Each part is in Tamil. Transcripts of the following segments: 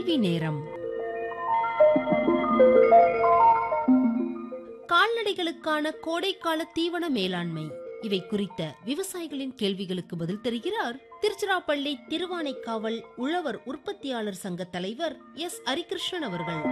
கேள்வி நேரம் கால்நடைகளுக்கான கோடைக்கால தீவன மேலாண்மை இவை குறித்த விவசாயிகளின் கேள்விகளுக்கு பதில் தருகிறார் திருச்சிராப்பள்ளி திருவானைக்காவல் உழவர் உற்பத்தியாளர் சங்க தலைவர் எஸ் ஹரிகிருஷ்ணன் அவர்கள்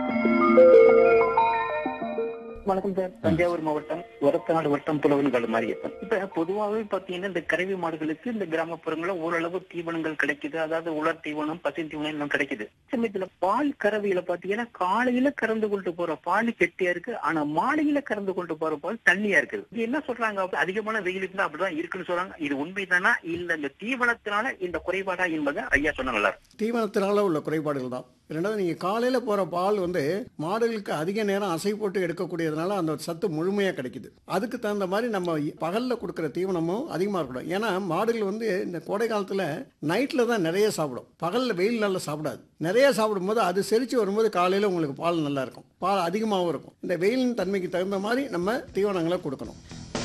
வணக்கம் சார் தஞ்சாவூர் மாவட்டம் ஒரத்தநாடு வட்டம் புலவன்கள் மாரியப்பன் இப்ப பொதுவாகவே பாத்தீங்கன்னா இந்த கறவை மாடுகளுக்கு இந்த கிராமப்புறங்கள்ல ஓரளவு தீவனங்கள் கிடைக்குது அதாவது உலர் தீவனம் பசி தீவனம் எல்லாம் கிடைக்குது சமயத்துல பால் கறவையில பாத்தீங்கன்னா காலையில கறந்து கொண்டு போற பால் கெட்டியா இருக்கு ஆனா மாலையில கறந்து கொண்டு போற பால் தண்ணியா இருக்குது இது என்ன சொல்றாங்க அப்ப அதிகமான வெயில் இருந்தா அப்படிதான் இருக்குன்னு சொல்றாங்க இது உண்மைதானா இல்ல இந்த தீவனத்தினால இந்த குறைபாடா என்பதை ஐயா சொன்ன நல்லா இருக்கும் தீவனத்தினால உள்ள குறைபாடுகள் தான் ரெண்டாவது நீங்கள் காலையில் போகிற பால் வந்து மாடுகளுக்கு அதிக நேரம் அசை போட்டு எடுக்கக்கூடியதுனால அந்த சத்து முழுமையாக கிடைக்குது அதுக்கு தகுந்த மாதிரி நம்ம பகலில் கொடுக்குற தீவனமும் அதிகமாக இருக்கணும் ஏன்னா மாடுகள் வந்து இந்த கோடை காலத்தில் நைட்டில் தான் நிறைய சாப்பிடும் பகலில் வெயில் நாளில் சாப்பிடாது நிறைய சாப்பிடும்போது அது செரித்து வரும்போது காலையில் உங்களுக்கு பால் நல்லா இருக்கும் பால் அதிகமாகவும் இருக்கும் இந்த வெயிலின் தன்மைக்கு தகுந்த மாதிரி நம்ம தீவனங்களை கொடுக்கணும்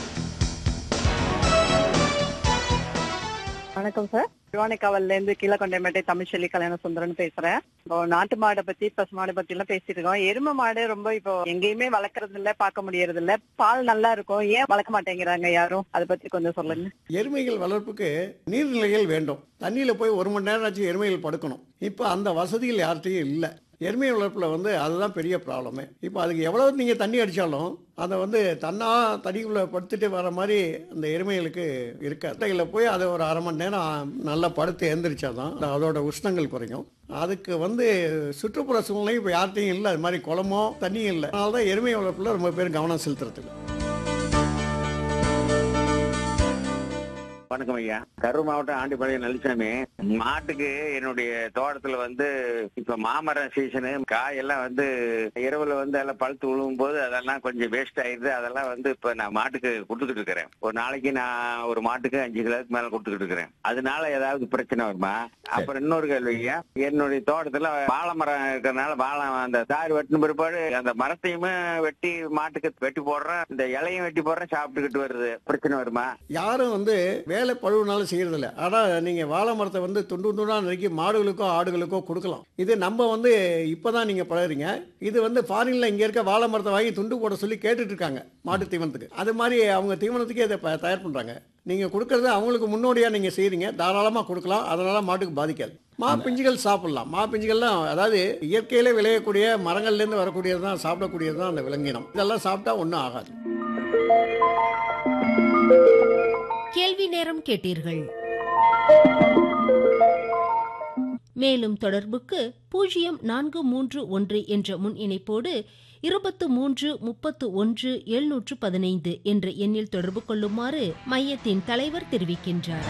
வணக்கம் சார் திருவானைக்காவல்ல இருந்து கீழக்கொண்டைமேட்டை தமிழ்ச்செல்வி கல்யாண சுந்தரன் பேசுறேன் இப்போ நாட்டு மாடை பத்தி பசு மாடை பத்தி எல்லாம் பேசிட்டு இருக்கோம் எருமை மாடு ரொம்ப இப்போ எங்கேயுமே வளர்க்கறது இல்ல பார்க்க முடியறது இல்ல பால் நல்லா இருக்கும் ஏன் வளர்க்க மாட்டேங்கிறாங்க யாரும் அதை பத்தி கொஞ்சம் சொல்லுங்க எருமைகள் வளர்ப்புக்கு நீர்நிலைகள் வேண்டும் தண்ணியில் போய் ஒரு மணி நேரம் ஆச்சு எருமைகள் படுக்கணும் இப்போ அந்த வசதிகள் யார்கிட்டையும் இல்லை எருமை வளர்ப்பில் வந்து அதுதான் பெரிய ப்ராப்ளமே இப்போ அதுக்கு எவ்வளவு நீங்கள் தண்ணி அடித்தாலும் அதை வந்து தன்னா தண்ணிக்குள்ளே படுத்துட்டு வர மாதிரி அந்த எருமைகளுக்கு இருக்காது அட்டைகளில் போய் அதை ஒரு அரை மணி நேரம் நல்லா படுத்து எழுந்திரிச்சாதான் அதோட உஷ்ணங்கள் குறையும் அதுக்கு வந்து சுற்றுப்புற சூழ்நிலை இப்போ யார்கிட்டையும் இல்லை அது மாதிரி குளமோ தண்ணியும் இல்லை அதனால தான் எருமை வளர்ப்பில் ரொம்ப பேர் கவனம் செலுத்துறதில்லை வணக்கம் ஐயா கரூர் மாவட்டம் ஆண்டிப்பாளையம் நல்லசாமி மாட்டுக்கு என்னுடைய தோட்டத்துல வந்து இப்ப மாமரம் சீசனு காயெல்லாம் வந்து இரவுல வந்து எல்லாம் பழுத்து விழுவும் போது அதெல்லாம் கொஞ்சம் வேஸ்ட் ஆயிருது அதெல்லாம் வந்து இப்ப நான் மாட்டுக்கு கொடுத்துக்கிட்டு இருக்கிறேன் ஒரு நாளைக்கு நான் ஒரு மாட்டுக்கு அஞ்சு கிலோக்கு மேல கொடுத்துக்கிட்டு இருக்கிறேன் அதனால ஏதாவது பிரச்சனை வருமா அப்புறம் இன்னொரு கேள்வி ஐயா என்னுடைய தோட்டத்துல வாழை மரம் இருக்கிறதுனால வாழை அந்த தார் வெட்டின பிற்பாடு அந்த மரத்தையுமே வெட்டி மாட்டுக்கு வெட்டி போடுறேன் இந்த இலையும் வெட்டி போடுறேன் சாப்பிட்டுக்கிட்டு வருது பிரச்சனை வருமா யாரும் வந்து வேலை பழுவுனாலும் செய்யறதில்ல ஆனால் நீங்கள் வாழை மரத்தை வந்து துண்டு துண்டா நறுக்கி மாடுகளுக்கோ ஆடுகளுக்கோ கொடுக்கலாம் இது நம்ம வந்து இப்போ தான் நீங்கள் பழகுறீங்க இது வந்து ஃபாரினில் இங்கே இருக்க வாழை மரத்தை வாங்கி துண்டு போட சொல்லி கேட்டுட்டு இருக்காங்க மாட்டு தீவனத்துக்கு அது மாதிரி அவங்க தீவனத்துக்கே இதை ப- தயார் பண்ணுறாங்க நீங்கள் கொடுக்கறது அவங்களுக்கு முன்னோடியாக நீங்கள் செய்கிறீங்க தாராளமாக கொடுக்கலாம் அதனால் மாட்டுக்கு பாதிக்காது மா பிஞ்சுகள் சாப்பிடலாம் மா பிஞ்சுகள்லாம் அதாவது இயற்கையிலே விளையக்கூடிய மரங்கள்லேருந்து வரக்கூடியது தான் சாப்பிடக்கூடியது தான் அந்த விலங்கினம் இதெல்லாம் சாப்பிட்டா ஒன்றும் ஆகாது கேள்வி நேரம் கேட்டீர்கள் மேலும் தொடர்புக்கு பூஜ்ஜியம் நான்கு மூன்று ஒன்று என்ற முன் இணைப்போடு இருபத்து மூன்று முப்பத்து ஒன்று எழுநூற்று பதினைந்து என்ற எண்ணில் தொடர்பு கொள்ளுமாறு மையத்தின் தலைவர் தெரிவிக்கின்றார்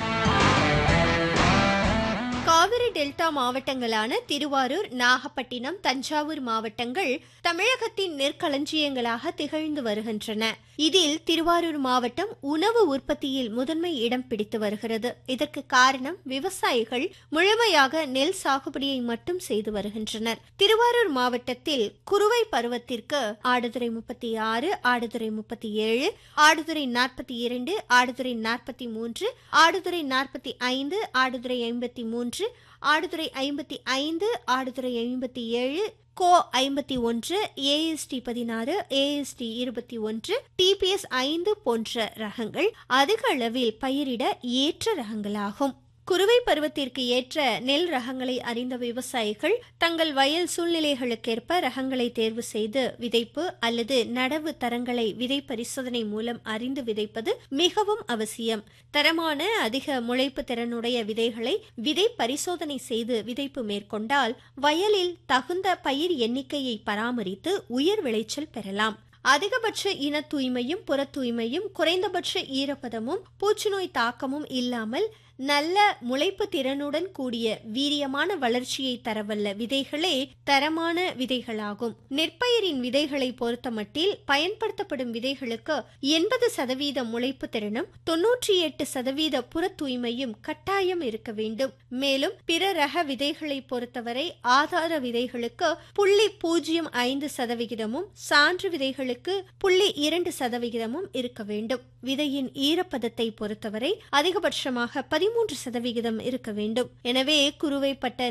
காவிரி டெல்டா மாவட்டங்களான திருவாரூர் நாகப்பட்டினம் தஞ்சாவூர் மாவட்டங்கள் தமிழகத்தின் நெற்களஞ்சியங்களாக திகழ்ந்து வருகின்றன இதில் திருவாரூர் மாவட்டம் உணவு உற்பத்தியில் முதன்மை இடம் பிடித்து வருகிறது இதற்கு காரணம் விவசாயிகள் முழுமையாக நெல் சாகுபடியை மட்டும் செய்து வருகின்றனர் திருவாரூர் மாவட்டத்தில் குறுவை பருவத்திற்கு ஆடுதுறை முப்பத்தி ஆறு ஆடுதுறை முப்பத்தி ஏழு ஆடுதுறை நாற்பத்தி இரண்டு ஆடுதுறை நாற்பத்தி மூன்று ஆடுதுறை நாற்பத்தி ஐந்து ஆடுதுறை ஐம்பத்தி மூன்று ஆடுதுறை ஐம்பத்தி ஐந்து ஆடுதுறை ஐம்பத்தி ஏழு கோ ஐம்பத்தி ஒன்று ஏஎஸ்டி பதினாறு ஏஎஸ்டி இருபத்தி ஒன்று டிபிஎஸ் ஐந்து போன்ற ரகங்கள் அதிக அளவில் பயிரிட ஏற்ற ரகங்களாகும் குறுவை பருவத்திற்கு ஏற்ற நெல் ரகங்களை அறிந்த விவசாயிகள் தங்கள் வயல் சூழ்நிலைகளுக்கேற்ப ரகங்களை தேர்வு செய்து விதைப்பு அல்லது நடவு தரங்களை விதை பரிசோதனை மூலம் அறிந்து விதைப்பது மிகவும் அவசியம் தரமான அதிக முளைப்பு திறனுடைய விதைகளை விதை பரிசோதனை செய்து விதைப்பு மேற்கொண்டால் வயலில் தகுந்த பயிர் எண்ணிக்கையை பராமரித்து உயர் விளைச்சல் பெறலாம் அதிகபட்ச இன தூய்மையும் புற தூய்மையும் குறைந்தபட்ச ஈரப்பதமும் பூச்சிநோய் தாக்கமும் இல்லாமல் நல்ல முளைப்பு திறனுடன் கூடிய வீரியமான வளர்ச்சியை தரவல்ல விதைகளே தரமான விதைகளாகும் நெற்பயிரின் விதைகளை பொறுத்தமட்டில் பயன்படுத்தப்படும் விதைகளுக்கு எண்பது சதவீத முளைப்பு திறனும் தொன்னூற்றி எட்டு சதவீத புற தூய்மையும் கட்டாயம் இருக்க வேண்டும் மேலும் பிற ரக விதைகளை பொறுத்தவரை ஆதார விதைகளுக்கு புள்ளி பூஜ்ஜியம் ஐந்து சதவிகிதமும் சான்று விதைகளுக்கு புள்ளி இரண்டு சதவிகிதமும் இருக்க வேண்டும் விதையின் ஈரப்பதத்தை பொறுத்தவரை அதிகபட்சமாக பதிமூன்று சதவிகிதம் இருக்க வேண்டும் எனவே குறுவைப்பட்ட